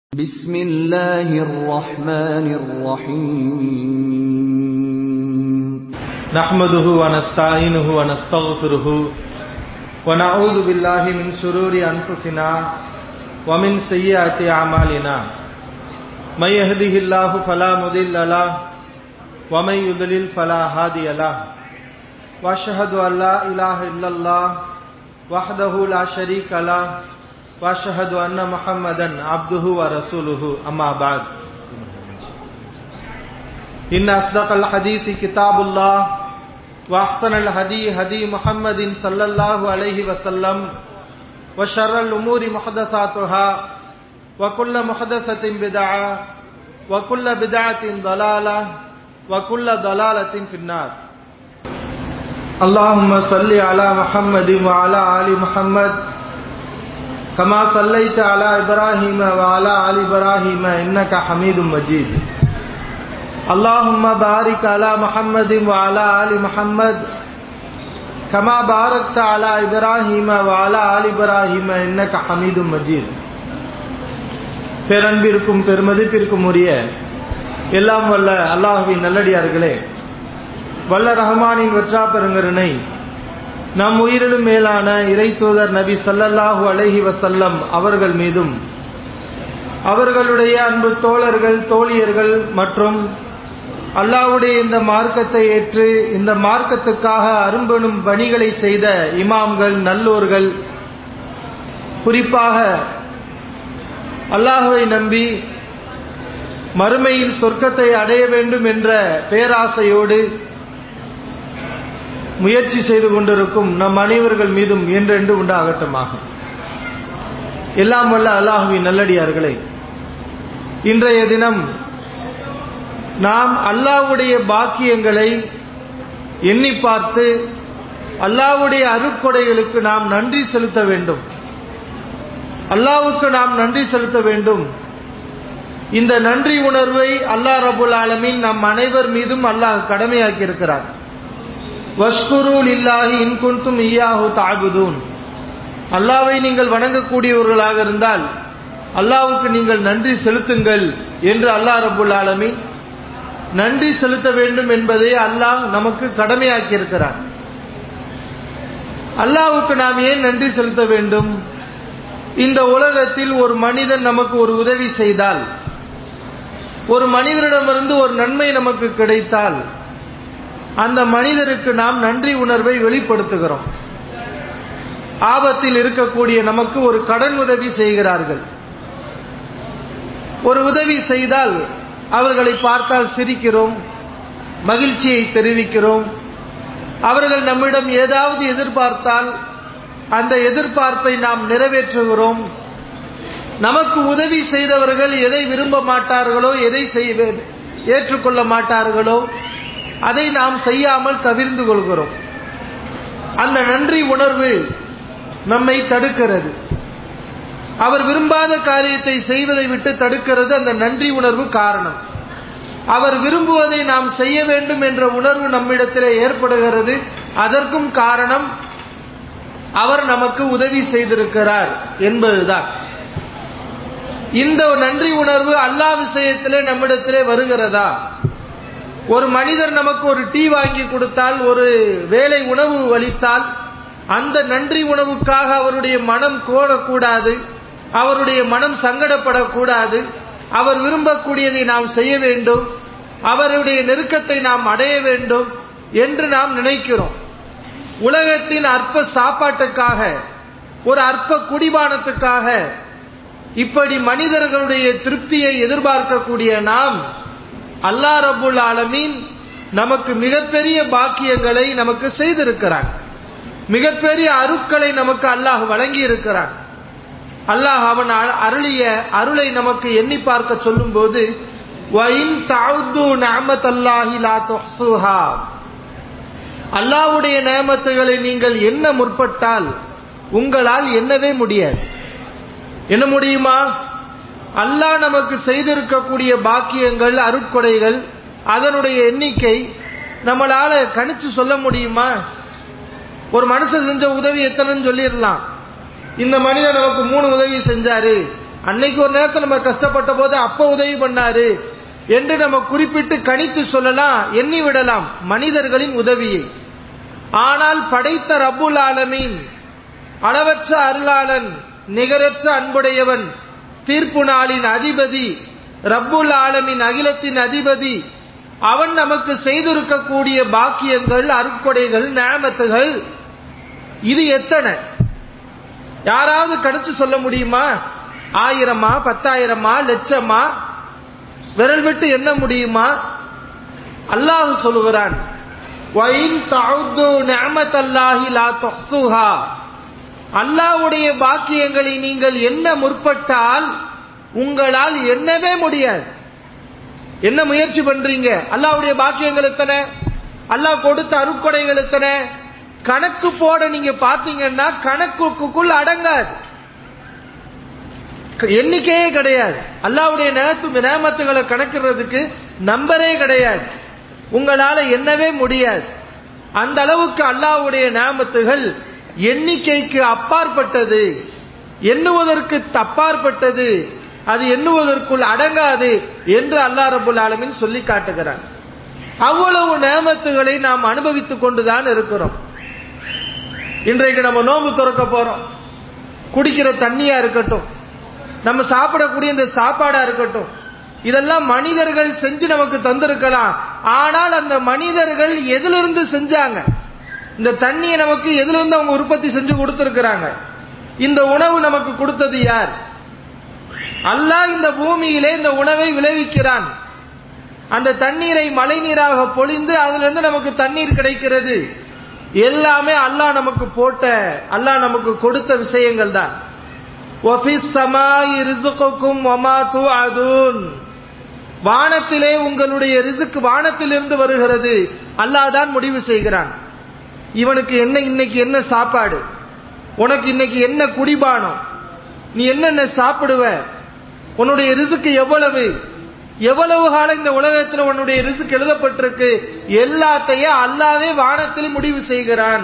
بسم الله الرحمن الرحيم نحمده ونستعينه ونستغفره ونعوذ بالله من شرور أنفسنا ومن سيئات أعمالنا من يهده الله فلا مضل له ومن يضلل فلا هادي له وأشهد أن لا إله إلا الله وحده لا شريك له وأشهد أن محمدا عبده ورسوله أما بعد إن أصدق الحديث كتاب الله وأحسن الهدي هدي محمد صلى الله عليه وسلم وشر الأمور محدثاتها وكل محدثة بدعة وكل بدعة ضلالة وكل ضلالة في النار اللهم صل على محمد وعلى آل محمد كما صليت على إبراهيم وعلى آل إبراهيم إنك حميد مجيد اللهم بارك على محمد وعلى آل محمد كما باركت على إبراهيم وعلى آل إبراهيم إنك حميد مجيد பேரன்பிற்கும் பெருமதிப்பிற்கும் உரிய எல்லாம் வல்ல அல்லாஹுவின் நல்லடியார்களே வல்ல ரஹமானின் வற்றா பெருங்கருணை நம் உயிரிலும் மேலான இறை தூதர் நபி சல்லல்லாஹு அலஹி வசல்லம் அவர்கள் மீதும் அவர்களுடைய அன்பு தோழர்கள் தோழியர்கள் மற்றும் அல்லாவுடைய இந்த மார்க்கத்தை ஏற்று இந்த மார்க்கத்துக்காக அரும்பெனும் பணிகளை செய்த இமாம்கள் நல்லோர்கள் குறிப்பாக அல்லாஹுவை நம்பி மறுமையில் சொர்க்கத்தை அடைய வேண்டும் என்ற பேராசையோடு முயற்சி செய்து கொண்டிருக்கும் நம் அனைவர்கள் மீதும் என்றென்று உண்டாகட்டமாக எல்லாம் வல்ல அல்லாஹுவின் நல்லடியார்களே இன்றைய தினம் நாம் அல்லாவுடைய பாக்கியங்களை எண்ணி பார்த்து அல்லாவுடைய அருட்கொடைகளுக்கு நாம் நன்றி செலுத்த வேண்டும் அல்லாவுக்கு நாம் நன்றி செலுத்த வேண்டும் இந்த நன்றி உணர்வை அல்லாஹ் ரபுல் ஆலமின் நம் அனைவர் மீதும் அல்லாஹ் கடமையாக்கி இருக்கிறார் வஷ்குருல் இல்லாஹி இன்குன்தும் ஈயாஹு தாகுதூன் அல்லாவை நீங்கள் வணங்கக்கூடியவர்களாக இருந்தால் அல்லாவுக்கு நீங்கள் நன்றி செலுத்துங்கள் என்று அல்லாஹ் ரபுல் ஆலமின் நன்றி செலுத்த வேண்டும் என்பதை அல்லாஹ் நமக்கு கடமையாக்கி இருக்கிறார் அல்லாவுக்கு நாம் ஏன் நன்றி செலுத்த வேண்டும் இந்த உலகத்தில் ஒரு மனிதன் நமக்கு ஒரு உதவி செய்தால் ஒரு மனிதனிடமிருந்து ஒரு நன்மை நமக்கு கிடைத்தால் அந்த மனிதருக்கு நாம் நன்றி உணர்வை வெளிப்படுத்துகிறோம் ஆபத்தில் இருக்கக்கூடிய நமக்கு ஒரு கடன் உதவி செய்கிறார்கள் ஒரு உதவி செய்தால் அவர்களை பார்த்தால் சிரிக்கிறோம் மகிழ்ச்சியை தெரிவிக்கிறோம் அவர்கள் நம்மிடம் ஏதாவது எதிர்பார்த்தால் அந்த எதிர்பார்ப்பை நாம் நிறைவேற்றுகிறோம் நமக்கு உதவி செய்தவர்கள் எதை விரும்ப மாட்டார்களோ எதை செய்ய ஏற்றுக்கொள்ள மாட்டார்களோ அதை நாம் செய்யாமல் தவிர்ந்து கொள்கிறோம் அந்த நன்றி உணர்வு நம்மை தடுக்கிறது அவர் விரும்பாத காரியத்தை செய்வதை விட்டு தடுக்கிறது அந்த நன்றி உணர்வு காரணம் அவர் விரும்புவதை நாம் செய்ய வேண்டும் என்ற உணர்வு நம்மிடத்திலே ஏற்படுகிறது அதற்கும் காரணம் அவர் நமக்கு உதவி செய்திருக்கிறார் என்பதுதான் இந்த நன்றி உணர்வு அல்லா விஷயத்திலே நம்மிடத்திலே வருகிறதா ஒரு மனிதர் நமக்கு ஒரு டீ வாங்கி கொடுத்தால் ஒரு வேலை உணவு அளித்தால் அந்த நன்றி உணவுக்காக அவருடைய மனம் கோடக்கூடாது அவருடைய மனம் சங்கடப்படக்கூடாது அவர் விரும்பக்கூடியதை நாம் செய்ய வேண்டும் அவருடைய நெருக்கத்தை நாம் அடைய வேண்டும் என்று நாம் நினைக்கிறோம் உலகத்தின் அற்ப சாப்பாட்டுக்காக ஒரு அற்ப குடிபானத்துக்காக இப்படி மனிதர்களுடைய திருப்தியை எதிர்பார்க்கக்கூடிய நாம் அல்லா ரபுல் ஆலமீன் நமக்கு மிகப்பெரிய பாக்கியங்களை நமக்கு செய்திருக்கிறான் மிகப்பெரிய அருட்களை நமக்கு அல்லாஹ் வழங்கி இருக்கிறான் அல்லாஹ் அவன் அருளிய அருளை நமக்கு எண்ணி பார்க்க சொல்லும் போது அல்லாவுடைய நேமத்துகளை நீங்கள் என்ன முற்பட்டால் உங்களால் எண்ணவே முடியாது என்ன முடியுமா அல்லாஹ் நமக்கு செய்திருக்கக்கூடிய பாக்கியங்கள் அருட்கொடைகள் அதனுடைய எண்ணிக்கை நம்மளால கணிச்சு சொல்ல முடியுமா ஒரு மனுஷன் செஞ்ச உதவி எத்தனைன்னு சொல்லிடலாம் இந்த மனிதன் நமக்கு மூணு உதவி செஞ்சாரு அன்னைக்கு ஒரு நேரத்தில் நம்ம கஷ்டப்பட்ட போது அப்ப உதவி பண்ணாரு என்று நம்ம குறிப்பிட்டு கணித்து சொல்லலாம் எண்ணி விடலாம் மனிதர்களின் உதவியை ஆனால் படைத்த ரப்புல் ஆலமீன் அளவற்ற அருளாளன் நிகரற்ற அன்புடையவன் தீர்ப்பு நாளின் அதிபதி ரப்புல் ஆலமின் அகிலத்தின் அதிபதி அவன் நமக்கு செய்திருக்கக்கூடிய பாக்கியங்கள் அருட்கொடைகள் நேமத்துகள் இது எத்தனை யாராவது கணிச்சு சொல்ல முடியுமா ஆயிரமா பத்தாயிரமா லட்சமா விரல் விட்டு எண்ண முடியுமா அல்லாஹ் சொல்லுகிறான் அல்லாவுடைய பாக்கியங்களை நீங்கள் என்ன முற்பட்டால் உங்களால் எண்ணவே முடியாது என்ன முயற்சி பண்றீங்க அல்லாவுடைய பாக்கியங்கள் எத்தனை அல்லாஹ் கொடுத்த அருட்கொடைகள் எத்தனை கணக்கு போட நீங்க பாத்தீங்கன்னா கணக்குக்குள் அடங்காது எண்ணிக்கையே கிடையாது அல்லாவுடைய நேரத்து நேமத்துகளை கணக்கிறதுக்கு நம்பரே கிடையாது உங்களால எண்ணவே முடியாது அந்த அளவுக்கு அல்லாவுடைய நேமத்துகள் எண்ணிக்கைக்கு அப்பாற்பட்டது எண்ணுவதற்கு அப்பாற்பட்டது அது எண்ணுவதற்குள் அடங்காது என்று அல்லாஹ் ரபுல் ஆலமின் சொல்லி காட்டுகிறான் அவ்வளவு நேமத்துகளை நாம் அனுபவித்துக் கொண்டுதான் இருக்கிறோம் இன்றைக்கு நம்ம நோம்பு துறக்க போறோம் குடிக்கிற தண்ணியா இருக்கட்டும் நம்ம சாப்பிடக்கூடிய இந்த சாப்பாடா இருக்கட்டும் இதெல்லாம் மனிதர்கள் செஞ்சு நமக்கு தந்திருக்கலாம் ஆனால் அந்த மனிதர்கள் எதிலிருந்து செஞ்சாங்க இந்த தண்ணியை நமக்கு எதிலிருந்து அவங்க உற்பத்தி செஞ்சு கொடுத்திருக்கிறாங்க இந்த உணவு நமக்கு கொடுத்தது யார் அல்லாஹ் இந்த பூமியிலே இந்த உணவை விளைவிக்கிறான் அந்த தண்ணீரை மழை நீராக பொழிந்து அதுல இருந்து நமக்கு தண்ணீர் கிடைக்கிறது எல்லாமே அல்லாஹ் நமக்கு போட்ட அல்லாஹ் நமக்கு கொடுத்த விஷயங்கள் தான் வானத்திலே உங்களுடைய ரிசுக்கு வானத்திலிருந்து வருகிறது அல்லாஹ் தான் முடிவு செய்கிறான் இவனுக்கு என்ன இன்னைக்கு என்ன சாப்பாடு உனக்கு இன்னைக்கு என்ன குடிபானம் நீ என்னென்ன சாப்பிடுவ உன்னுடைய ரிசுக்கு எவ்வளவு எவ்வளவு காலம் இந்த உலகத்தில் உன்னுடைய ரிசுக்கு எழுதப்பட்டிருக்கு எல்லாத்தையும் அல்லாவே வானத்தில் முடிவு செய்கிறான்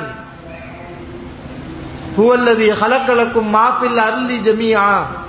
புவல்லதி ஹலக்கலக்கும் மாப்பில் அருளி ஜமியா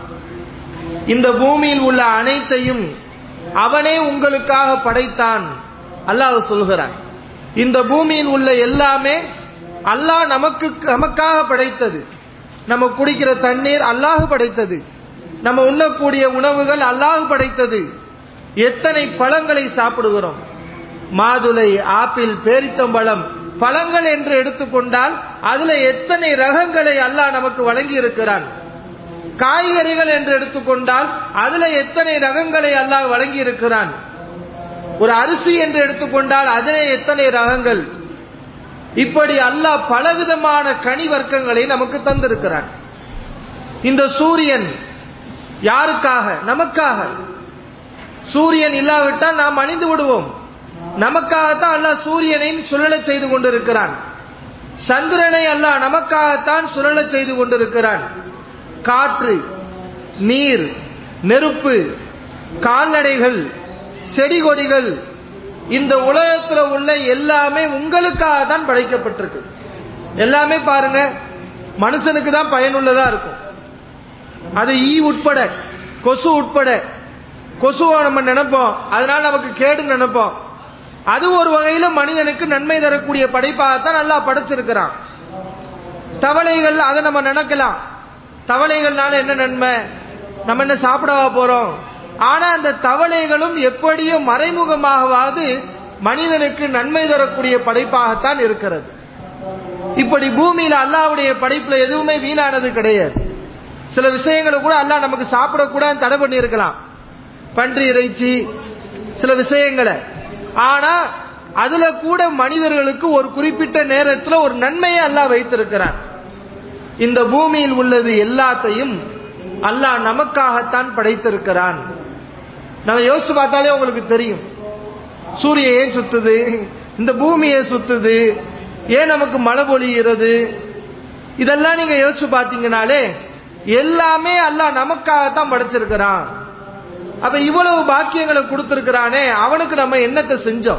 இந்த பூமியில் உள்ள அனைத்தையும் அவனே உங்களுக்காக படைத்தான் அல்லாஹ் சொல்கிறான் இந்த பூமியில் உள்ள எல்லாமே அல்லாஹ் நமக்கு நமக்காக படைத்தது நம்ம குடிக்கிற தண்ணீர் அல்லாஹ் படைத்தது நம்ம உண்ணக்கூடிய உணவுகள் அல்லாஹ் படைத்தது எத்தனை பழங்களை சாப்பிடுகிறோம் மாதுளை ஆப்பிள் பேரித்தம்பழம் பழங்கள் என்று எடுத்துக்கொண்டால் அதுல எத்தனை ரகங்களை அல்லாஹ் நமக்கு வழங்கி இருக்கிறான் காய்கறிகள் என்று எடுத்துக்கொண்டால் அதுல எத்தனை ரகங்களை அல்லாஹ் வழங்கி இருக்கிறான் ஒரு அரிசி என்று எடுத்துக்கொண்டால் அதிலே எத்தனை ரகங்கள் இப்படி அல்லாஹ் பலவிதமான கனி வர்க்கங்களை நமக்கு தந்திருக்கிறான் இந்த சூரியன் யாருக்காக நமக்காக சூரியன் இல்லாவிட்டால் நாம் அணிந்து விடுவோம் நமக்காகத்தான் அல்லாஹ் சூரியனை சுழலச் செய்து கொண்டிருக்கிறான் சந்திரனை அல்லாஹ் நமக்காகத்தான் சுழலச் செய்து கொண்டிருக்கிறான் காற்று நீர் நெருப்பு கால்நடைகள் செடி கொடிகள் இந்த உலகத்துல உள்ள எல்லாமே உங்களுக்காக தான் படைக்கப்பட்டிருக்கு எல்லாமே பாருங்க மனுஷனுக்கு தான் பயனுள்ளதா இருக்கும் அது ஈ உட்பட கொசு உட்பட கொசுவை நம்ம நினைப்போம் அதனால நமக்கு கேடு நினைப்போம் அது ஒரு வகையில மனிதனுக்கு நன்மை தரக்கூடிய படைப்பாகத்தான் நல்லா படைச்சிருக்கிறான் தவளைகள் அதை நம்ம நினைக்கலாம் தவளைகள்னால என்ன நன்மை நம்ம என்ன சாப்பிடவா போறோம் ஆனா அந்த தவளைகளும் எப்படியோ மறைமுகமாகவாது மனிதனுக்கு நன்மை தரக்கூடிய படைப்பாகத்தான் இருக்கிறது இப்படி பூமியில அல்லாவுடைய படைப்புல எதுவுமே வீணானது கிடையாது சில விஷயங்களை கூட அல்லாஹ் நமக்கு சாப்பிடக்கூடாது தடை பண்ணி இருக்கலாம் பன்றி இறைச்சி சில விஷயங்களை ஆனா அதுல கூட மனிதர்களுக்கு ஒரு குறிப்பிட்ட நேரத்தில் ஒரு நன்மையை அல்லாஹ் வைத்திருக்கிறான் இந்த பூமியில் உள்ளது எல்லாத்தையும் அல்லாஹ் நமக்காகத்தான் படைத்திருக்கிறான் நம்ம யோசிச்சு பார்த்தாலே உங்களுக்கு தெரியும் சூரியன் ஏன் சுத்துது இந்த பூமி ஏன் சுத்துது ஏன் நமக்கு மழை பொழிகிறது இதெல்லாம் நீங்க யோசிச்சு பார்த்தீங்கனாலே எல்லாமே அல்லாஹ் நமக்காகத்தான் படைச்சிருக்கிறான் அப்ப இவ்வளவு பாக்கியங்களை கொடுத்திருக்கிறானே அவனுக்கு நம்ம என்னத்தை செஞ்சோம்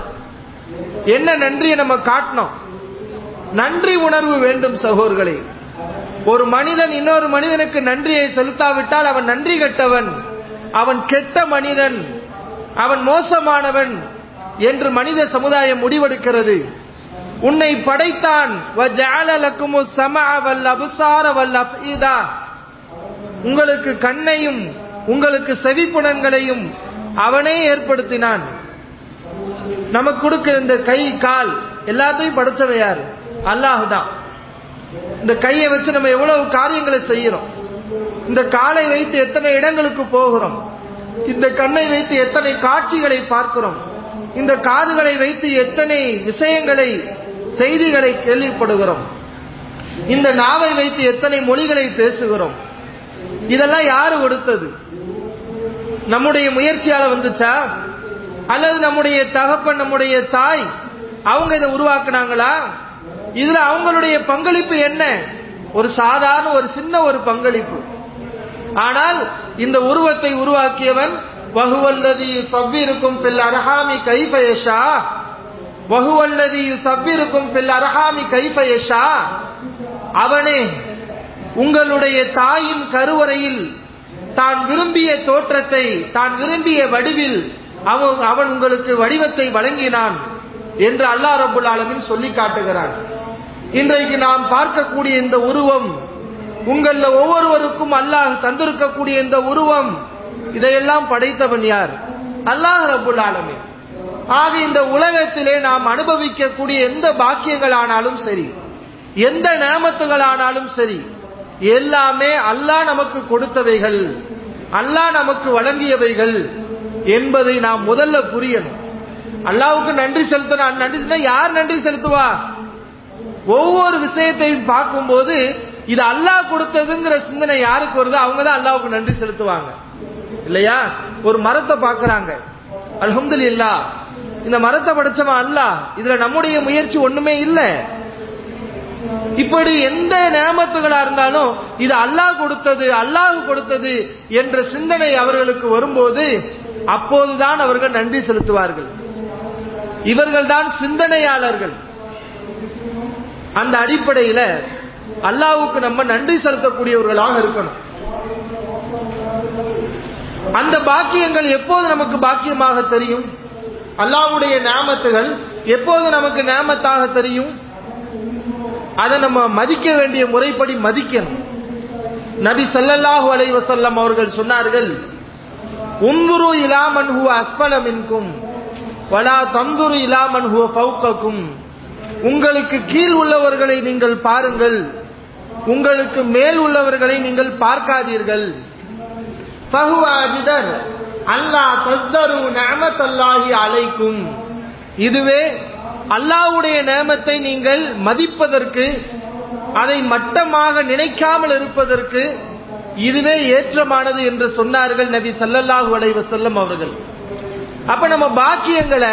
என்ன நன்றியை நம்ம காட்டினோம் நன்றி உணர்வு வேண்டும் சகோதர்களே ஒரு மனிதன் இன்னொரு மனிதனுக்கு நன்றியை செலுத்தாவிட்டால் அவன் நன்றி கெட்டவன் அவன் கெட்ட மனிதன் அவன் மோசமானவன் என்று மனித சமுதாயம் முடிவெடுக்கிறது உன்னை படைத்தான் وَجَعَلَ لَكُمُ السَّمْعَ وَالْأَبْصَارَ وَالْأَفْئِدَةَ உங்களுக்கு கண்ணையும் உங்களுக்கு செவிப்புலன்களையும் அவனே ஏற்படுத்தினான் நமக்கு கொடுக்கிற இந்த கை கால் எல்லாத்தையும் படைச்சவன் யாரு அல்லாஹ் தான் இந்த கையை வச்சு நம்ம எவ்வளவு காரியங்களை செய்யறோம் இந்த காலை வைத்து எத்தனை இடங்களுக்கு போகிறோம் இந்த கண்ணை வைத்து எத்தனை காட்சிகளை பார்க்கிறோம் இந்த காதுகளை வைத்து எத்தனை விஷயங்களை செய்திகளை கேள்விப்படுகிறோம் இந்த நாவை வைத்து எத்தனை மொழிகளை பேசுகிறோம் இதெல்லாம் யாரு கொடுத்தது நம்முடைய முயற்சியால வந்துச்சா அல்லது நம்முடைய தகப்பன் நம்முடைய தாய் அவங்க இதை உருவாக்குனாங்களா இதுல அவங்களுடைய பங்களிப்பு என்ன ஒரு சாதாரண ஒரு சின்ன ஒரு பங்களிப்பு ஆனால் இந்த உருவத்தை உருவாக்கியவன் வகுவல்லதி சவ்விருக்கும் பில் அரஹாமி கைஃபயஷா வகுவல்லதி சவ்விருக்கும் பில் அரஹாமி கைஃபயஷா அவனே உங்களுடைய தாயின் கருவறையில் தான் விரும்பிய தோற்றத்தை தான் விரும்பிய வடிவில் அவன் அவன் உங்களுக்கு வடிவத்தை வழங்கினான் என்று அல்லாஹ் ரபுல் ஆலமின் சொல்லி காட்டுகிறான் இன்றைக்கு நாம் பார்க்கக்கூடிய இந்த உருவம் உங்கள ஒவ்வொருவருக்கும் அல்லாஹ் தந்திருக்கக்கூடிய இந்த உருவம் இதையெல்லாம் படைத்தவன் யார் அல்லாஹ் ரபுல் ஆலமின் ஆக இந்த உலகத்திலே நாம் அனுபவிக்கக்கூடிய எந்த பாக்கியங்களானாலும் சரி எந்த நேமத்துகளானாலும் சரி எல்லாமே அல்லாஹ் நமக்கு கொடுத்தவைகள் அல்லாஹ் நமக்கு வழங்கியவைகள் என்பதை நாம் முதல்ல புரியணும் அல்லாவுக்கு நன்றி செலுத்தணும் நன்றி செலுத்த யார் நன்றி செலுத்துவா ஒவ்வொரு விஷயத்தையும் பார்க்கும்போது இது அல்லாஹ் கொடுத்ததுங்கிற சிந்தனை யாருக்கு வருதோ அவங்க தான் அல்லாவுக்கு நன்றி செலுத்துவாங்க இல்லையா ஒரு மரத்தை பார்க்கறாங்க அல்ஹம்துலில்லா இந்த மரத்தை படைச்சவன் அல்லாஹ் இதுல நம்முடைய முயற்சி ஒண்ணுமே இல்லை இப்படி எந்த நேமத்துகளா இருந்தாலும் இது அல்லாஹ் கொடுத்தது அல்லாஹ் கொடுத்தது என்ற சிந்தனை அவர்களுக்கு வரும்போது அப்போதுதான் அவர்கள் நன்றி செலுத்துவார்கள் இவர்கள் தான் சிந்தனையாளர்கள் அந்த அடிப்படையில அல்லாவுக்கு நம்ம நன்றி செலுத்தக்கூடியவர்களாக இருக்கணும் அந்த பாக்கியங்கள் எப்போது நமக்கு பாக்கியமாக தெரியும் அல்லாவுடைய நாமத்துகள் எப்போது நமக்கு நாமத்தாக தெரியும் அதை நம்ம மதிக்க வேண்டிய முறைப்படி மதிக்கணும் நபி சல்லல்லாஹு அலைஹி வஸல்லம் அவர்கள் சொன்னார்கள் உந்துரு இலாமன் ஹுவ அஸ்பல மின்கும் வலா தந்துரு இலாமன் ஹுவ ஃபௌகக்கும் உங்களுக்கு கீழ் உள்ளவர்களை நீங்கள் பாருங்கள் உங்களுக்கு மேல் உள்ளவர்களை நீங்கள் பார்க்காதீர்கள் ஃபஹுவ அஜிதர் அல்லாஹ் தஸ்தரு நிஅமத்தல்லாஹி அலைக்கும் இதுவே அல்லாஹ்வுடைய நேமத்தை நீங்கள் மதிப்பதற்கு அதை மட்டமாக நினைக்காமல் இருப்பதற்கு இதுவே ஏற்றமானது என்று சொன்னார்கள் நபி சல்லல்லாஹு அலைஹி வஸல்லம் அவர்கள் அப்ப நம்ம பாக்கியங்களை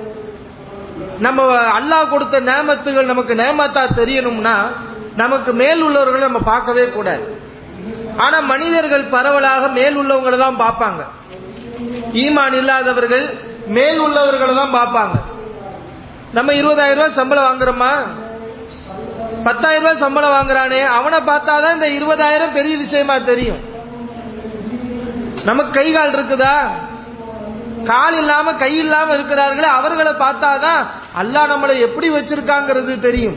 நம்ம அல்லாஹ் கொடுத்த நேமத்துகள் நமக்கு நேமத்தா தெரியணும்னா நமக்கு மேல் உள்ளவர்களை நம்ம பார்க்கவே கூடாது ஆனா மனிதர்கள் பரவலாக மேல் உள்ளவங்களை தான் பார்ப்பாங்க ஈமான் இல்லாதவர்கள் மேல் உள்ளவர்களை தான் பார்ப்பாங்க நம்ம இருபதாயிரம் ரூபாய் சம்பளம் வாங்குறோமா பத்தாயிரம் ரூபாய் சம்பளம் வாங்குறானே அவனை பார்த்தாதான் இந்த இருபதாயிரம் பெரிய விஷயமா தெரியும் நமக்கு கை கால் இருக்குதா கால் இல்லாம கை இல்லாம இருக்கிறார்களே அவர்களை பார்த்தாதான் அல்லாஹ் நம்மளை எப்படி வச்சிருக்காங்கிறது தெரியும்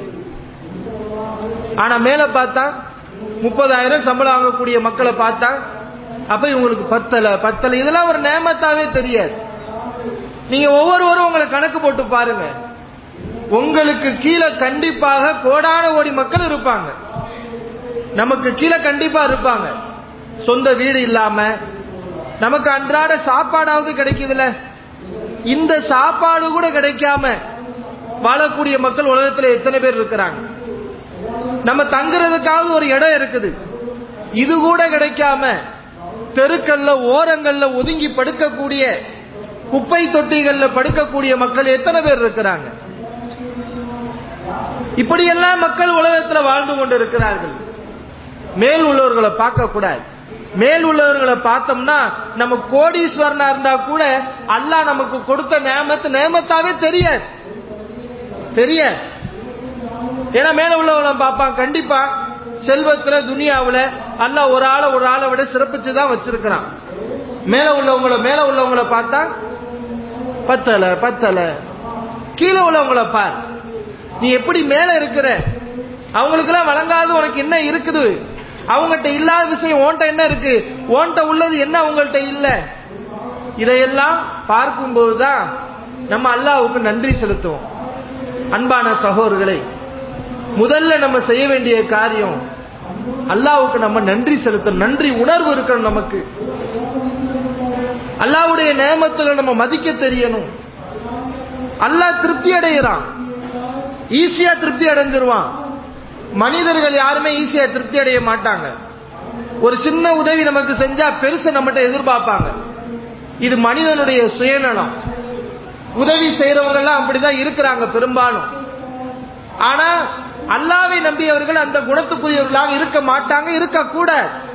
ஆனா மேல பார்த்தா முப்பதாயிரம் சம்பளம் வாங்கக்கூடிய மக்களை பார்த்தா அப்ப இவங்களுக்கு பத்தல பத்தல இதெல்லாம் ஒரு நேமத்தாவே தெரியாது நீங்க ஒவ்வொருவரும் உங்களை கணக்கு போட்டு பாருங்க உங்களுக்கு கீழே கண்டிப்பாக கோடான கோடி மக்கள் இருப்பாங்க நமக்கு கீழே கண்டிப்பா இருப்பாங்க சொந்த வீடு இல்லாம நமக்கு அன்றாட சாப்பாடாவது கிடைக்குதுல இந்த சாப்பாடு கூட கிடைக்காம வாழக்கூடிய மக்கள் உலகத்துல எத்தனை பேர் இருக்கிறாங்க நம்ம தங்குறதுக்காவது ஒரு இடம் இருக்குது இது கூட கிடைக்காம தெருக்கல்ல ஓரங்கள்ல ஒதுங்கி படுக்கக்கூடிய குப்பை தொட்டிகள்ல படுக்கக்கூடிய மக்கள் எத்தனை பேர் இருக்கிறாங்க இப்படியெல்லாம் மக்கள் உலகத்துல வாழ்ந்து கொண்டு இருக்கிறார்கள் மேல் உள்ளவர்களை பார்க்க கூடாது மேல் உள்ளவர்களை பார்த்தோம்னா நம்ம கோடீஸ்வரனா இருந்தா கூட அல்லாஹ் நமக்கு கொடுத்த நேமத்து நேமத்தாவே தெரியாது தெரியாது ஏன்னா மேல உள்ளவங்களை பார்ப்பான் கண்டிப்பா செல்வத்துல துனியாவுல அல்லாஹ் ஒரு ஆளை ஒரு ஆளை விட சிறப்பிச்சு தான் வச்சிருக்கிறான் மேல உள்ளவங்கள மேல உள்ளவங்கள பார்த்தா பத்தல பத்தல கீழே உள்ளவங்கள பார் நீ எப்படி மேல இருக்கிற அவங்களுக்கெல்லாம் வழங்காத உனக்கு என்ன இருக்குது அவங்ககிட்ட இல்லாத விஷயம் ஓன்ட்ட என்ன இருக்கு ஓன்ட்ட உள்ளது என்ன அவங்கள்ட்ட இல்ல இதையெல்லாம் பார்க்கும்போது தான் நம்ம அல்லாஹ்வுக்கு நன்றி செலுத்துவோம் அன்பான சகோதரர்களே முதல்ல நம்ம செய்ய வேண்டிய காரியம் அல்லாஹ்வுக்கு நம்ம நன்றி செலுத்தணும் நன்றி உணர்வு இருக்கணும் நமக்கு அல்லாஹ்வுடைய நேமத்துல நம்ம மதிக்க தெரியணும் அல்லாஹ் திருப்தி அடைகிறான் ஈஸியா திருப்தி அடைஞ்சிருவான் மனிதர்கள் யாருமே ஈஸியா திருப்தி அடைய மாட்டாங்க ஒரு சின்ன உதவி நமக்கு செஞ்சா பெருசு நம்மகிட்ட எதிர்பார்ப்பாங்க இது மனிதனுடைய சுயநலம் உதவி செய்யறவங்க எல்லாம் அப்படிதான் இருக்கிறாங்க பெரும்பாலும் ஆனா அல்லாவை நம்பியவர்கள் அந்த குணத்துக்குரியவர்களாக இருக்க மாட்டாங்க இருக்க கூட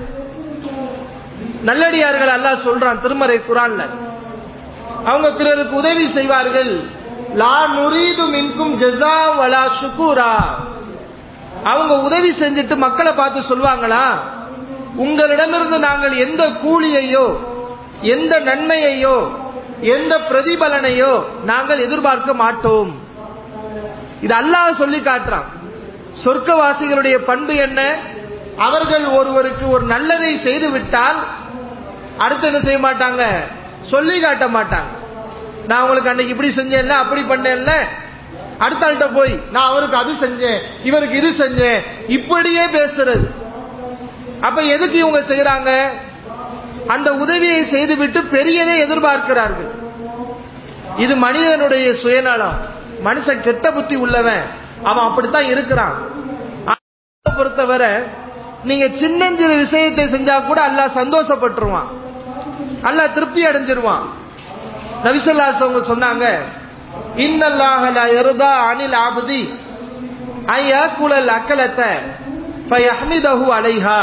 நல்லடியார்கள் அல்லாஹ் சொல்றான் திருமறை குரான்ல அவங்க பிறருக்கு உதவி செய்வார்கள் லா நுரீது மின்கும் ஜஸா வலா சுக்கூரா அவங்க உதவி செஞ்சுட்டு மக்களை பார்த்து சொல்லுவாங்களா உங்களிடமிருந்து நாங்கள் எந்த கூலியையோ எந்த நன்மையையோ எந்த பிரதிபலனையோ நாங்கள் எதிர்பார்க்க மாட்டோம் இது அல்லாஹ் சொல்லி காட்டுறான் சொர்க்கவாசிகளுடைய பண்பு என்ன அவர்கள் ஒருவருக்கு ஒரு நல்லதை செய்து விட்டால் அடுத்து என்ன செய்ய மாட்டாங்க சொல்லி காட்ட மாட்டாங்க நான் உங்களுக்கு அன்னைக்கு இப்படி செஞ்சேன்ல அப்படி பண்ணேன்ல அடுத்த ஆள்கிட்ட போய் நான் அவருக்கு அது செஞ்சேன் இவருக்கு இது செஞ்சேன் இப்படியே பேசுறது அப்ப எதுக்கு இவங்க செய்யறாங்க அந்த உதவியை செய்துவிட்டு பெரியதை எதிர்பார்க்கிறார்கள் இது மனிதனுடைய சுயநலம் மனுஷன் கெட்ட புத்தி உள்ளவன் அவன் அப்படித்தான் இருக்கிறான் அல்லாஹ்வை பொறுத்தவரை நீங்க சின்னஞ்சிறு விஷயத்தை செஞ்சா கூட அல்லாஹ் சந்தோஷப்பட்டுருவான் அல்லாஹ் திருப்தி அடைஞ்சிருவான் நபிசல்லாஸ் அவங்க சொன்னாங்க இன்னல்லாஹ லா யர்தா அனில் ஆபதி ஐ யாக்குலல் அக்கலத்த ஃபயஹ்மிதஹு அலைஹா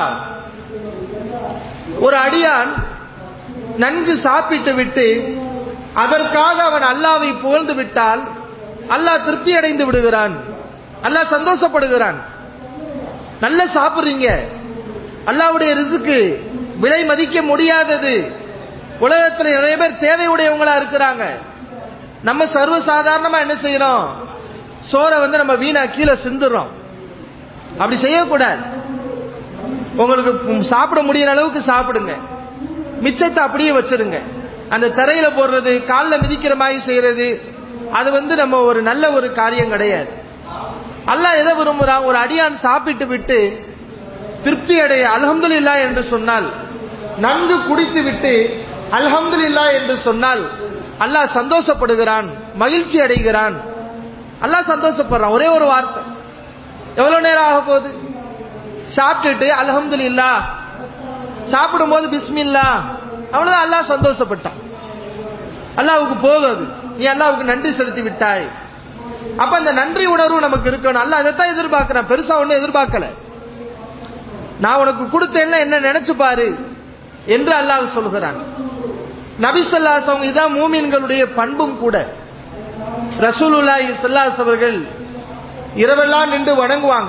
ஒரு அடியான் நன்கு சாப்பிட்டு விட்டு அதற்காக அவன் அல்லாவை புகழ்ந்து விட்டால் அல்லாஹ் திருப்தி அடைந்து விடுகிறான் அல்லாஹ் சந்தோஷப்படுகிறான் நல்ல சாப்பிடுறீங்க அல்லாவுடைய ரிசுக்கு விலை மதிக்க முடியாதது உலகத்தில் நிறைய பேர் தேவையுடையவங்களா இருக்கிறாங்க நம்ம சர்வ சாதாரணமா என்ன செய்யறோம் சோறை வந்து நம்ம வீணா கீழே சிந்துறோம் அப்படி செய்யக்கூடாது உங்களுக்கு சாப்பிட முடியற அளவுக்கு சாப்பிடுங்க மிச்சத்தை அப்படியே வச்சிருங்க அந்த தரையில போடுறது காலில் மிதிக்கிற மாதிரி செய்யறது அது வந்து நம்ம ஒரு நல்ல ஒரு காரியம் கிடையாது அல்லாஹ் எதை விரும்புறான் ஒரு அடியான் சாப்பிட்டு விட்டு திருப்தி அடைய அல்ஹம்துலில்லா என்று சொன்னால் நன்கு குடித்து விட்டு அல்ஹம்துலில்லா என்று சொன்னால் அல்லாஹ் சந்தோஷப்படுகிறான் மகிழ்ச்சி அடைகிறான் அல்லாஹ் சந்தோஷப்படுறான் ஒரே ஒரு வார்த்தை எவ்வளவு நேரம் ஆக போகுது சாப்பிட்டுட்டு அல்ஹம்துலில்லா சாப்பிடும் போது பிஸ்மில்லா அவ்வளவுதான் அல்லாஹ் சந்தோஷப்பட்டான் அல்லாவுக்கு போகாது நீ அல்லாவுக்கு நன்றி செலுத்தி விட்டாய் அப்ப அந்த நன்றி உணர்வு நமக்கு இருக்கணும் அல்ல அதைத்தான் எதிர்பார்க்கிறேன் பெருசா ஒண்ணு எதிர்பார்க்கல நான் உனக்கு கொடுத்தேன்னா என்ன நினைச்சு பாரு என்று அல்லாஹ் சொல்கிறான் நபிசல்லாஸ் அவங்க இதான் மூமின்களுடைய பண்பும் கூட ரசூலுல்லாஹி ஸல்லல்லாஹு அவர்கள் இரவெல்லாம் நின்று வணங்குவாங்க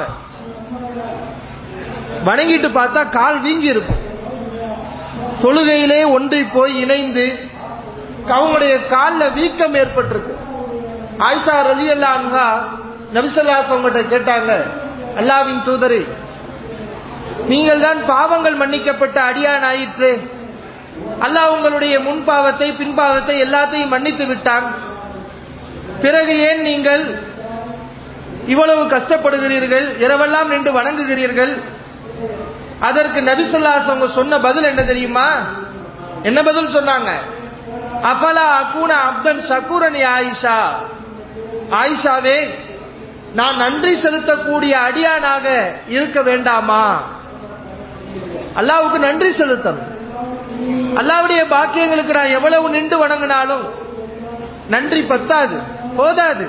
வணங்கிட்டு பார்த்தா கால் வீங்கி இருக்கும் தொழுகையிலே ஒன்றி போய் இணைந்து அவங்களுடைய காலில் வீக்கம் ஏற்பட்டிருக்கு ஆயிஷா ரலி அல்லா அன்ஹா நபிசல்லாஸ் அவங்ககிட்ட கேட்டாங்க அல்லாவின் தூதரே நீங்கள் தான் பாவங்கள் மன்னிக்கப்பட்ட அடியான் ஆயிற்று அல்லாஹ் உங்களுடைய முன் பாவத்தை பின் பாவத்தை எல்லாத்தையும் மன்னித்து விட்டான் பிறகு ஏன் நீங்கள் இவ்வளவு கஷ்டப்படுகிறீர்கள் இரவெல்லாம் நின்று வணங்குகிறீர்கள் அதற்கு நபிசல்லாஸ் அவங்க சொன்ன பதில் என்ன தெரியுமா என்ன பதில் சொன்னாங்க அஃபலா அக்கூன அப்தன் சக்கூரன் ஆயிஷா ஆயிஷாவே நான் நன்றி செலுத்தக்கூடிய அடியானாக இருக்க வேண்டாமா அல்லாவுக்கு நன்றி செலுத்தணும் அல்லாவுடைய பாக்கியங்களுக்கு நான் எவ்வளவு நின்று வணங்கினாலும் நன்றி பத்தாது போதாது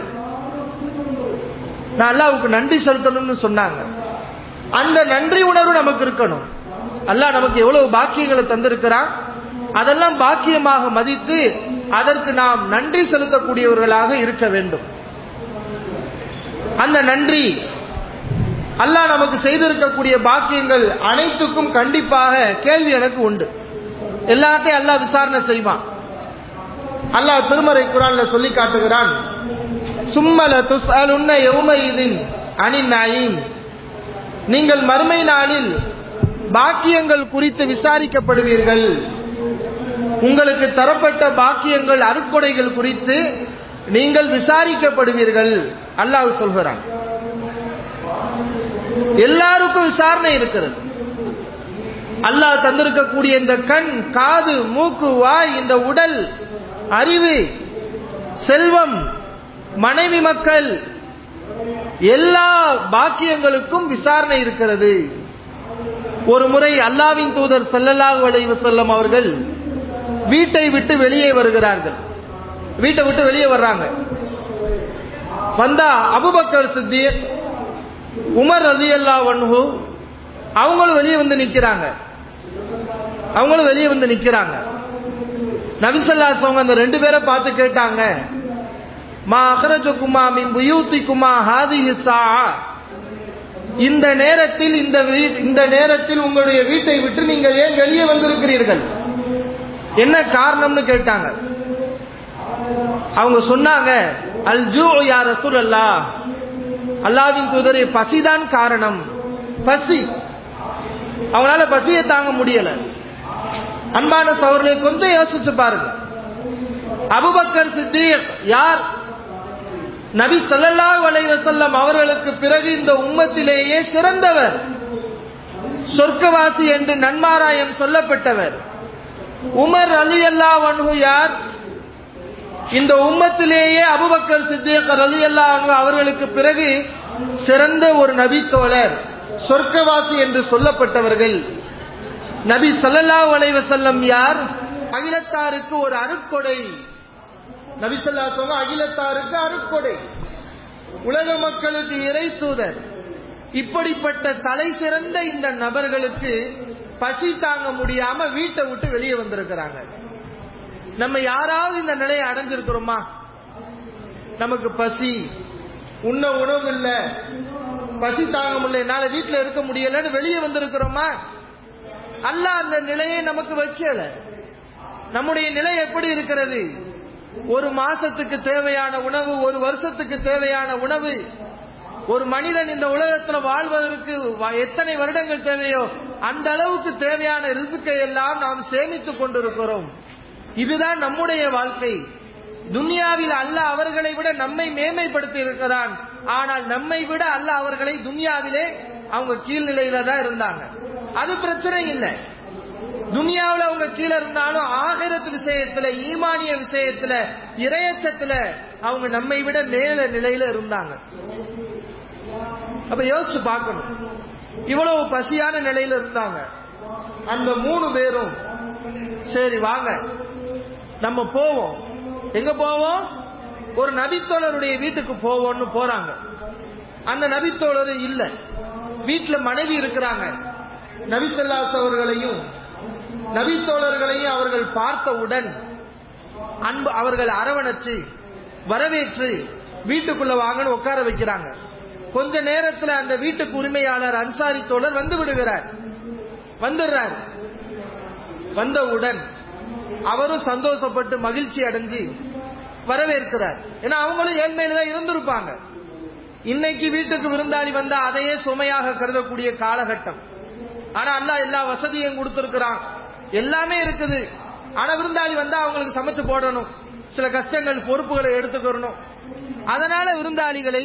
நான் அல்லாவுக்கு நன்றி செலுத்தணும்னு சொன்னாங்க அந்த நன்றி உணர்வு நமக்கு இருக்கணும் அல்லாஹ் நமக்கு எவ்வளவு பாக்கியங்களை தந்திருக்கிறான் அதெல்லாம் பாக்கியமாக மதித்து அதற்கு நாம் நன்றி செலுத்தக்கூடியவர்களாக இருக்க வேண்டும் அந்த நன்றி அல்லாஹ் நமக்கு செய்திருக்கக்கூடிய பாக்கியங்கள் அனைத்துக்கும் கண்டிப்பாக கேள்வி எனக்கு உண்டு எல்லாத்தையும் அல்லாஹ் விசாரணை செய்வான் அல்லாஹ் திருமறை குரான்ல சொல்லி காட்டுகிறான் சும்மல துஸ்அலுன்ன யௌமைதின் அனின் நயீம் நீங்கள் மறுமை நாளில் பாக்கியங்கள் குறித்து விசாரிக்கப்படுவீர்கள் உங்களுக்கு தரப்பட்ட பாக்கியங்கள் அருட்கொடைகள் குறித்து நீங்கள் விசாரிக்கப்படுவீர்கள் அல்லாஹ் சொல்கிறான் எல்லாருக்கும் விசாரணை இருக்கிறது அல்லாஹ் தந்திருக்கக்கூடிய இந்த கண் காது மூக்கு வாய் இந்த உடல் அறிவு செல்வம் மனைவி மக்கள் எல்லா பாக்கியங்களுக்கும் விசாரணை இருக்கிறது ஒரு முறை அல்லாவின் தூதர் ஸல்லல்லாஹு அலைஹி வஸல்லம் அவர்கள் வீட்டை விட்டு வெளியே வருகிறார்கள் வீட்டை விட்டு வெளியே வர்றாங்க வந்தா அபுபக்கர் சித்திக் உமர் ரலியல்லாஹு அன்ஹு அவங்களும் வெளியே வந்து நிக்கிறாங்க அவங்களும் வெளியே வந்து நிக்கிறாங்க நபிசல்லாஸ் அவங்க அந்த ரெண்டு பேரை பார்த்து கேட்டாங்க மா அகரஜகுமா மின் புயூத்திக்குமா ஹாதிஹி ஸாஅ இந்த நேரத்தில் இந்த வீ- இந்த நேரத்தில் உங்களுடைய வீட்டை விட்டு நீங்கள் ஏன் வெளியே வந்திருக்கிறீர்கள் என்ன காரணம்னு கேட்டாங்க அவங்க சொன்னாங்க அல் ஜூ யா ரசூல் அல்லாஹ் அல்லாவின் தூதரே பசிதான் காரணம் பசி அவங்களால பசியை தாங்க முடியல அன்பான சவர்களை கொஞ்சம் யோசிச்சு பாருங்க அபுபக்கர் சித்திக் யார் நபி ஸல்லல்லாஹு அலைஹி வஸல்லம் அவர்களுக்கு பிறகு இந்த உம்மத்திலேயே சிறந்தவர் சொர்க்கவாசி என்று நன்மாராயம் சொல்லப்பட்டவர் உமர் ரலியல்லாஹு அன்ஹு யார் இந்த உம்மத்திலேயே அபுபக்கர் சித்திக் ரலியல்லாஹு அன்ஹு அவர்களுக்கு பிறகு சிறந்த ஒரு நபி தோழர் சொர்க்கவாசி என்று சொல்லப்பட்டவர்கள் நபி ஸல்லல்லாஹு அலைஹி வஸல்லம் யார் அகிலத்தாருக்கு ஒரு அருட்கொடை நபி ஸல்லல்லாஹு அலைஹி வஸல்லம் அகிலத்தாருக்கு அருட்கொடை உலக மக்களுக்கு இறை தூதர் இப்படிப்பட்ட தலை சிறந்த இந்த நபர்களுக்கு பசி தாங்க முடியாம வீட்டை விட்டு வெளியே வந்திருக்கிறாங்க நம்ம யாராவது இந்த நிலையை அடைஞ்சிருக்கிறோமா நமக்கு பசி உண்ண உணவு இல்ல பசி தாங்க முடியல என்னால வீட்டுல இருக்க முடியலன்னு வெளியே வந்திருக்கிறோமா அல்லாஹ் அந்த நிலையை நமக்கு வைக்கல நம்முடைய நிலை எப்படி இருக்கிறது ஒரு மாசத்துக்கு தேவையான உணவு ஒரு வருஷத்துக்கு தேவையான உணவு ஒரு மனிதன் இந்த உலகத்துல வாழ்வதற்கு வ- எத்தனை வருடங்கள் தேவையோ அந்த அளவுக்கு தேவையான ரிசுக்கை எல்லாம் நாம் சேமித்துக் கொண்டிருக்கிறோம் இதுதான் நம்முடைய வாழ்க்கை துனியாவில் அல்லாஹ் அவர்களை விட நம்மை மேன்மைப்படுத்தி இருக்கிறான் ஆனால் நம்மை விட அல்லாஹ் அவர்களை துனியாவிலே அவங்க கீழ்நிலையில தான் இருந்தாங்க அது பிரச்சனை இல்லை துனியாவுல அவங்க கீழே இருந்தாலும் ஆகிரத்து விஷயத்துல ஈமானிய விஷயத்துல இரையச்சத்துல அவங்க நம்மை விட மேல நிலையில இருந்தாங்க அப்ப யோசிச்சு பார்க்கணும் இவ்வளவு பசியான நிலையில இருந்தாங்க அந்த மூணு பேரும் சரி வாங்க நம்ம போவோம் எங்க போவோம் ஒரு நபித்தோழருடைய வீட்டுக்கு போவோம்னு போறாங்க அந்த நபித்தோழர் இல்ல வீட்டுல மனைவி இருக்கிறாங்க நபிசல்லாஸ் அவர்களையும் நபித்தோழர்களையும் அவர்கள் பார்த்தவுடன் அன்பு அவர்கள் அரவணைச்சு வரவேற்று வீட்டுக்குள்ள வாங்கன்னு உட்கார வைக்கிறாங்க கொஞ்ச நேரத்துல அந்த வீட்டுக்கு உரிமையாளர் அன்சாரி தோழர் வந்து விடுகிறார் வந்துடுறார் வந்தவுடன் அவரும் சந்தோஷப்பட்டு மகிழ்ச்சி அடைஞ்சு வரவேற்கிறார் ஏன்னா அவங்களும் ஏழ்மையில தான் இருந்திருப்பாங்க இன்னைக்கு வீட்டுக்கு விருந்தாளி வந்தா அதையே சுமையாக கருதக்கூடிய காலகட்டம் ஆனா அல்லாஹ் எல்லா வசதியும் கொடுத்திருக்கிறான் எல்லாமே இருக்குது ஆனா விருந்தாளி வந்தா அவங்களுக்கு சமைச்சு போடணும் சில கஷ்டங்கள் பொறுப்புகளை எடுத்துக்கிறணும் அதனால விருந்தாளிகளை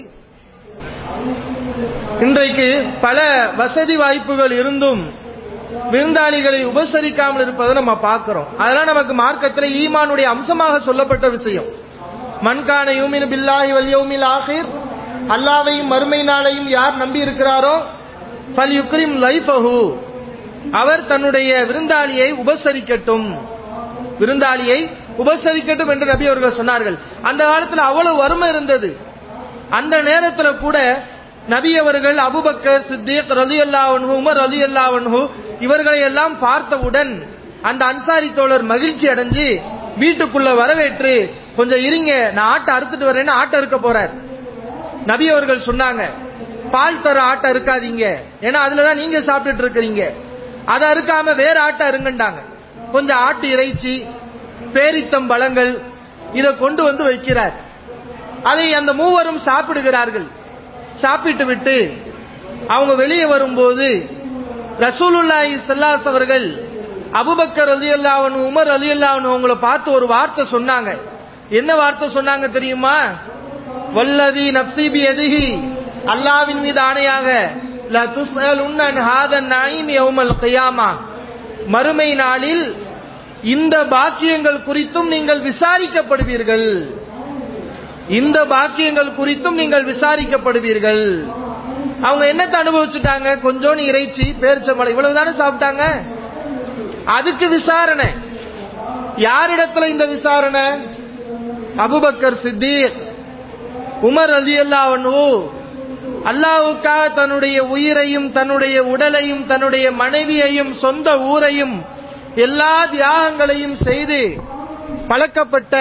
இன்றைக்கு பல வசதி வாய்ப்புகள் இருந்தும் விருந்தாளிகளை உபசரிக்காமல் இருப்பதை நம்ம பார்க்கிறோம் அதெல்லாம் நமக்கு மார்க்கத்தில் ஈமானுடைய அம்சமாக சொல்லப்பட்ட விஷயம் மண்கான யூமின் பில்லாஹி வல் யௌமில் ஆகிர் அல்லாவையும் மறுமை நாளையும் யார் நம்பி இருக்கிறாரோ ஃபல் யுக்ரிம் லைஃபஹு அவர் தன்னுடைய விருந்தாளியை உபசரிக்கட்டும் விருந்தாளியை உபசரிக்கட்டும் என்று நபி அவர்கள் சொன்னார்கள் அந்த காலத்தில் அவ்வளவு வறுமை இருந்தது அந்த நேரத்துல கூட நபி அவர்கள் அபுபக்கர் சித்திக் ரலி அல்லாவன்ஹு உமர் ரலி அல்லாவன்ஹு இவர்களை எல்லாம் பார்த்தவுடன் அந்த அன்சாரி தோழர் மகிழ்ச்சி அடைஞ்சு வீட்டுக்குள்ள வரவேற்று கொஞ்சம் இருங்க நான் ஆட்டை அறுத்துட்டு வரேன்னு ஆட்டை இருக்க போறார் நபி அவர்கள் சொன்னாங்க பால் தர ஆட்டை இருக்காதீங்க ஏன்னா அதுலதான் நீங்க சாப்பிட்டுட்டு இருக்கிறீங்க அதை அறுக்காம வேற ஆட்டை அருங்கண்டாங்க கொஞ்சம் ஆட்டு இறைச்சி பேரித்தம் பழங்கள் இதை கொண்டு வந்து வைக்கிறார் அதை அந்த மூவரும் சாப்பிடுகிறார்கள் சாப்பிட்டு விட்டு அவங்க வெளியே வரும்போது ரசூலுல்லாஹி ஸல்லல்லாஹு அவர்கள் அபூபக்கர் ரலியல்லாஹு அன்ஹு உமர் ரலியல்லாஹு அன்ஹு அவங்கள பார்த்து ஒரு வார்த்தை சொன்னாங்க என்ன வார்த்தை சொன்னாங்க தெரியுமா வல்லதி நப்சி பி எதிஹி அல்லாவின் மீது ஆணையாக ல துஸ்அலுன்ன அன் ஹாதன் நஈம் யௌமல் கியாமா மறுமை நாளில் இந்த பாக்கியங்கள் குறித்தும் நீங்கள் விசாரிக்கப்படுவீர்கள் இந்த பாக்கியங்கள் குறித்தும் நீங்கள் விசாரிக்கப்படுவீர்கள் அவங்க என்னத்தை அனுபவிச்சுட்டாங்க கொஞ்சோண்டு இறைச்சி பேரிச்சம்பழம் இவ்வளவுதானே சாப்பிட்டாங்க அதுக்கு விசாரணை யாரிடத்துல இந்த விசாரணை அபுபக்கர் சித்திக் உமர் அலி அல்லாவனு அல்லாவுக்காக தன்னுடைய உயிரையும் தன்னுடைய உடலையும் தன்னுடைய மனைவியையும் சொந்த ஊரையும் எல்லா தியாகங்களையும் செய்து பழக்கப்பட்ட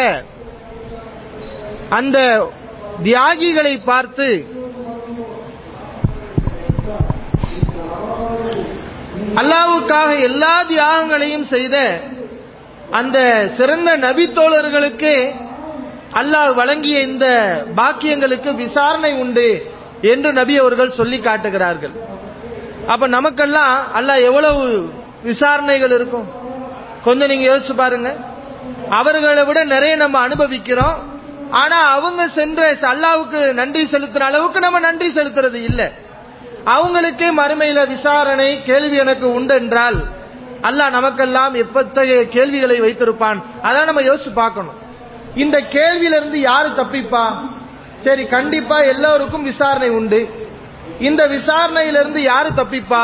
அந்த தியாகிகளை பார்த்து அல்லாவுக்காக எல்லா தியாகங்களையும் செய்த அந்த சிறந்த நபி தோழர்களுக்கு அல்லாஹ் வழங்கிய இந்த பாக்கியங்களுக்கு விசாரணை உண்டு என்று நபி அவர்கள் சொல்லி காட்டுகிறார்கள் அப்ப நமக்கெல்லாம் அல்லாஹ் எவ்வளவு விசாரணைகள் இருக்கும் கொஞ்சம் நீங்க யோசிச்சு பாருங்க அவர்களை விட நிறைய நம்ம அனுபவிக்கிறோம் ஆனா அவங்க சென்ற அல்லாவுக்கு நன்றி செலுத்துற அளவுக்கு நம்ம நன்றி செலுத்துறது இல்லை அவங்களுக்கே மறுமையில விசாரணை கேள்வி எனக்கு உண்டு என்றால் அல்லாஹ் நமக்கெல்லாம் எப்பத்தகைய கேள்விகளை வைத்திருப்பான் அதான் நம்ம யோசிச்சு பார்க்கணும் இந்த கேள்வியில இருந்து யாரு தப்பிப்பா சரி கண்டிப்பா எல்லோருக்கும் விசாரணை உண்டு இந்த விசாரணையிலிருந்து யாரு தப்பிப்பா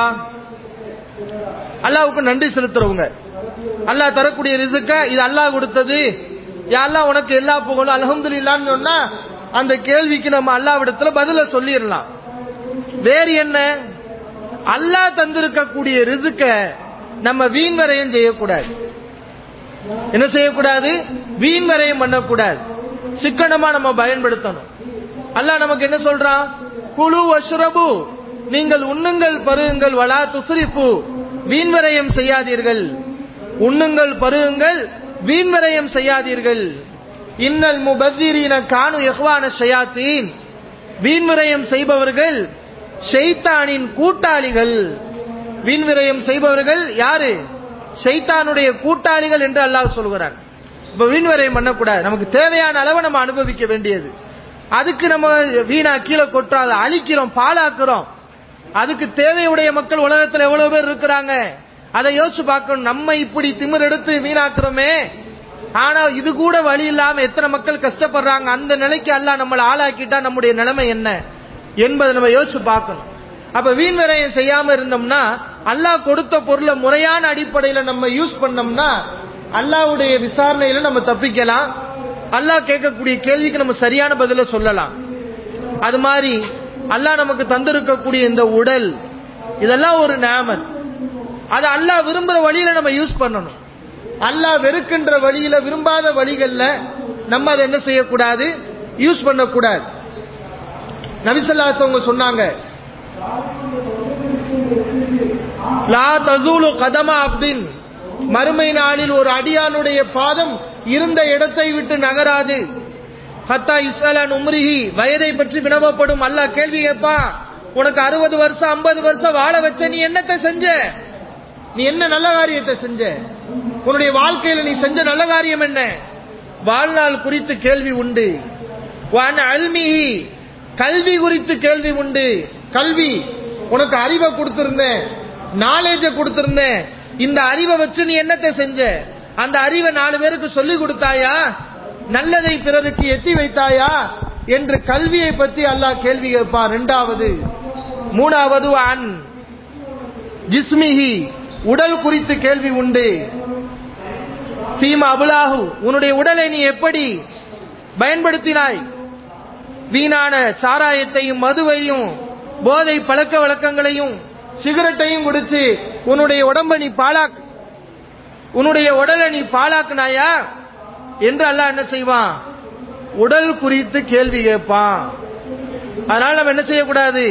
அல்லாவுக்கு நன்றி செலுத்துறவங்க அல்லாஹ் தரக்கூடிய ரிசுக்க இது அல்லாஹ் கொடுத்தது யாரெல்லாம் உனக்கு எல்லா புகழும் அலமதுல்லான்னு சொன்னா அந்த கேள்விக்கு நம்ம அல்லாவிடத்துல பதில சொல்லிடலாம் வேறு என்ன அல்லாஹ் தந்திருக்கக்கூடிய ரிசுக்க நம்ம வீண் வரையும் செய்யக்கூடாது என்ன செய்யக்கூடாது வீண் வரையும் பண்ணக்கூடாது சிக்கனமா நம்ம பயன்படுத்தணும் அல்லாஹ் நமக்கு என்ன சொல்றான் குழு அஷ்ரபு நீங்கள் உண்ணுங்கள் பருகுங்கள் வலா துசுரிப்பு வீண்வரையம் செய்யாதீர்கள் உண்ணுங்கள் பருகுங்கள் வீண்வரையம் செய்யாதீர்கள் இன்னல் முபத்திரீன காணு எஹ்வான ஷயாத்தீன் வீண்விரயம் செய்பவர்கள் ஷைத்தானின் கூட்டாளிகள் வீண்விரயம் செய்பவர்கள் யாரு ஷைத்தானுடைய கூட்டாளிகள் என்று அல்லாஹ் சொல்கிறார் இப்ப வீண்விரயம் பண்ணக்கூடாது நமக்கு தேவையான அளவு நம்ம அனுபவிக்க வேண்டியது அதுக்கு நம்ம வீணா கீழே கொட்டுறோம் அதை அழிக்கிறோம் பாழாக்குறோம் அதுக்கு தேவையுடைய மக்கள் உலகத்தில் எவ்வளவு பேர் இருக்கிறாங்க அதை யோசிச்சு பார்க்கணும் நம்ம இப்படி திமிர் எடுத்து வீணாக்குறோமே ஆனா இது கூட வழி இல்லாம எத்தனை மக்கள் கஷ்டப்படுறாங்க அந்த நிலைக்கு அல்லாஹ் நம்மளை ஆளாக்கிட்டா நம்முடைய நிலைமை என்ன என்பதை நம்ம யோசிச்சு பார்க்கணும் அப்ப வீண் விரயம் செய்யாம இருந்தோம்னா அல்லாஹ் கொடுத்த பொருளை முறையான அடிப்படையில நம்ம யூஸ் பண்ணோம்னா அல்லாவுடைய விசாரணையில நம்ம தப்பிக்கலாம் அல்லாஹ் கேட்கக்கூடிய கேள்விக்கு நம்ம சரியான பதில சொல்லலாம் அது மாதிரி அல்லாஹ் நமக்கு தந்திருக்கக்கூடிய இந்த உடல் இதெல்லாம் ஒரு நேமத் அது அல்லாஹ் விரும்புற வழியில நம்ம யூஸ் பண்ணணும் அல்லாஹ் வெறுக்கின்ற வழியில விரும்பாத வழிகள்ல நம்ம அதை என்ன செய்யக்கூடாது யூஸ் பண்ணக்கூடாது நபிசல்லாஸ் அவங்க சொன்னாங்க லா தசூலு கதமா அப்தின் மறுமை நாளில் ஒரு அடியானுடைய பாதம் இருந்த இடத்தை விட்டு நகராது ஹத்தா இஸ்லான் உம்ரிஹி வயதை பற்றி வினவப்படும் அல்லாஹ் கேள்வி கேட்பா உனக்கு அறுபது வருஷம் ஐம்பது வருஷம் வாழ வச்ச நீ என்னத்தை செஞ்ச நீ என்ன நல்ல காரியத்தை செஞ்ச உன்னுடைய வாழ்க்கையில நீ செஞ்ச நல்ல காரியம் என்ன வாழ்நாள் குறித்து கேள்வி உண்டு வான அல்மிஹி கல்வி குறித்து கேள்வி உண்டு கல்வி உனக்கு அறிவை கொடுத்திருந்தேன் நாலேஜ கொடுத்திருந்தேன் இந்த அறிவை வச்சு நீ என்னத்தை செஞ்ச அந்த அறிவை நாலு பேருக்கு சொல்லி கொடுத்தாயா நல்லதை பிறருக்கு எத்தி வைத்தாயா என்று கல்வியை பற்றி அல்லாஹ் கேள்வி கேட்பான் இரண்டாவது மூணாவது அன் ஜிஸ்மிஹி உடல் குறித்து கேள்வி உண்டு ஃபீமா அபுலாஹு உன்னுடைய உடலை நீ எப்படி பயன்படுத்தினாய் வீணான சாராயத்தையும் மதுவையும் போதை பழக்க வழக்கங்களையும் சிகரெட்டையும் குடிச்சு உன்னுடைய உடம்ப நீ பாழாக் உன்னுடைய உடலை நீ பாழாக்குனாயா என்று அல்லாஹ் என்ன செய்வான் உடல் குறித்து கேள்வி கேட்பான் அதனால நம்ம என்ன செய்யக்கூடாது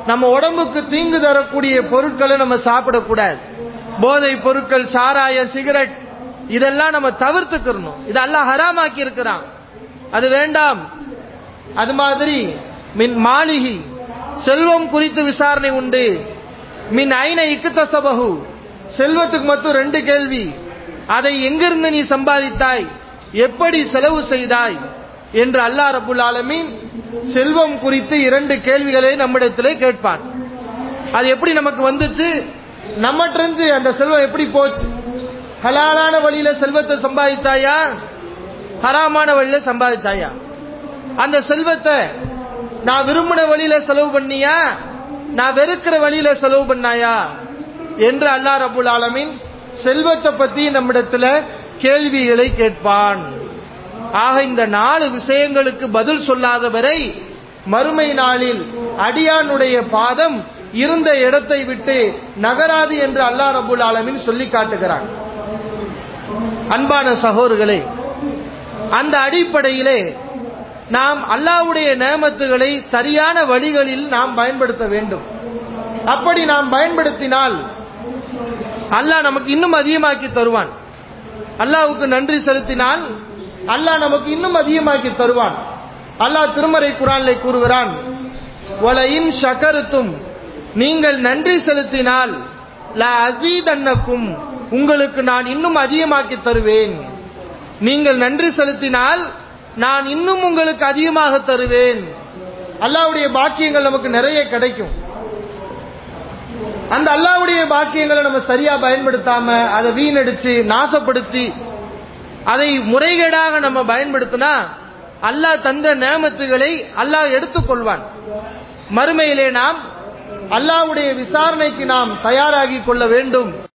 நம்ம உடம்புக்கு தீங்கு தரக்கூடிய பொருட்களை நம்ம சாப்பிடக்கூடாது போதை பொருட்கள் சாராய சிகரெட் இதெல்லாம் நம்ம தவிர்த்துக்கிறணும் இது அல்லாஹ் ஹராமாக்கி இருக்கிறான் அது வேண்டாம் அது மாதிரி மின் மாளிகி செல்வம் குறித்து விசாரணை உண்டு மின் ஐன இக்குத்தசபகு செல்வத்துக்கு மட்டும் ரெண்டு கேள்வி அதை எங்கிருந்து நீ சம்பாதித்தாய் எப்படி செலவு செய்தாய் என்று அல்லாஹ் ரபுல் ஆலமீன் செல்வம் குறித்து இரண்டு கேள்விகளை நம்மிடத்திலே கேட்பான் அது எப்படி நமக்கு வந்துச்சு நம்மட்டிருந்து அந்த செல்வம் எப்படி போச்சு ஹலாலான வழியில செல்வத்தை சம்பாதிச்சாயா ஹராமான வழியில சம்பாதிச்சாயா அந்த செல்வத்தை நான் விரும்பின வழியில செலவு பண்ணியா நான் வெறுக்கிற வழியில செலவு பண்ணாயா என்று அல்லாஹ் ரபுல் ஆலமீன் செல்வத்தை பத்தி நம்மிடத்துல கேள்விகளை கேட்பான் ஆக இந்த நாலு விஷயங்களுக்கு பதில் சொல்லாத வரை மறுமை நாளில் அடியானுடைய பாதம் இருந்த இடத்தை விட்டு நகராது என்று அல்லாஹ் ரபுல் ஆலமீன் சொல்லி காட்டுகிறான் அன்பான சகோதரர்களே அந்த அடிப்படையிலே நாம் அல்லாஹ்வுடைய நேமத்துகளை சரியான வழிகளில் நாம் பயன்படுத்த வேண்டும் அப்படி நாம் பயன்படுத்தினால் அல்லாஹ் நமக்கு இன்னும் அதிகமாக்கி தருவான் அல்லாஹ்வுக்கு நன்றி செலுத்தினால் அல்லாஹ் நமக்கு இன்னும் அதிகமாக்கி தருவான் அல்லாஹ் திருமறை குரானிலே கூறுகிறான் வலையின் ஷகருத்தும் நீங்கள் நன்றி செலுத்தினால் ல அசீதன்னக்கும் உங்களுக்கு நான் இன்னும் அதிகமாக்கி தருவேன் நீங்கள் நன்றி செலுத்தினால் நான் இன்னும் உங்களுக்கு அதிகமாக தருவேன் அல்லாவுடைய பாக்கியங்கள் நமக்கு நிறைய கிடைக்கும் அந்த அல்லாவுடைய பாக்கியங்களை நம்ம சரியா பயன்படுத்தாம அதை வீணடிச்சு நாசப்படுத்தி அதை முறைகேடாக நம்ம பயன்படுத்தினா அல்லாஹ் தந்த நேமத்துகளை அல்லாஹ் எடுத்துக்கொள்வான் மறுமையிலே நாம் அல்லாவுடைய விசாரணைக்கு நாம் தயாராகி கொள்ள வேண்டும்